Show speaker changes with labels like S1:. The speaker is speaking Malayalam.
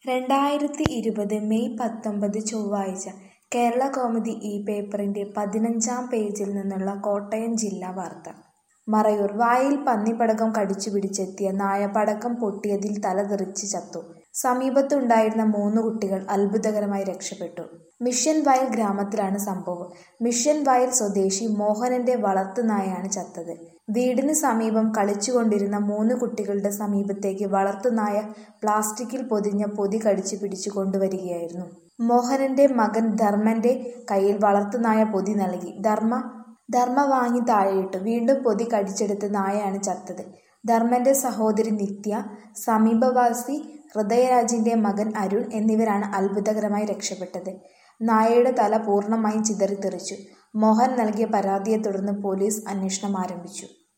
S1: രണ്ടായിരത്തി ഇരുപത് മെയ് പത്തൊമ്പത് ചൊവ്വാഴ്ച കേരളകൗമുദി ഈ പേപ്പറിന്റെ പതിനഞ്ചാം പേജിൽ നിന്നുള്ള കോട്ടയം ജില്ലാ വാർത്ത. മറയൂർ വായിൽ പന്നിപ്പടക്കം കടിച്ചുപിടിച്ചെത്തിയ നായ പടക്കം പൊട്ടിയതിൽ തലതെറിച്ച് ചത്തു. സമീപത്തുണ്ടായിരുന്ന മൂന്ന് കുട്ടികൾ അത്ഭുതകരമായി രക്ഷപ്പെട്ടു. മിഷൻ വയൽ ഗ്രാമത്തിലാണ് സംഭവം. മിഷൻ വയൽ സ്വദേശി മോഹനന്റെ വളർത്തുനായയാണ് ചത്തത്. വീടിന് സമീപം കളിച്ചുകൊണ്ടിരുന്ന മൂന്ന് കുട്ടികളുടെ സമീപത്തേക്ക് വളർത്തുനായ പ്ലാസ്റ്റിക്കിൽ പൊതിഞ്ഞ പൊതി കടിച്ചുപിടിച്ച് കൊണ്ടുവരികയായിരുന്നു. മോഹനന്റെ മകൻ ധർമ്മന്റെ കയ്യിൽ വളർത്തുനായ പൊതി നൽകി. ധർമ്മ വാങ്ങി താഴെയിട്ടു. വീണ്ടും പൊതി കടിച്ചെടുത്ത നായയാണ് ചത്തത്. ധർമ്മന്റെ സഹോദരി നിത്യ, സമീപവാസി ഹൃദയരാജിന്റെ മകൻ അരുൺ എന്നിവരാണ് അത്ഭുതകരമായി രക്ഷപ്പെട്ടത്. നായയുടെ തല പൂർണ്ണമായും ചിതറിത്തെറിച്ചു. മോഹൻ നൽകിയ പരാതിയെ തുടർന്ന് പോലീസ് അന്വേഷണം ആരംഭിച്ചു.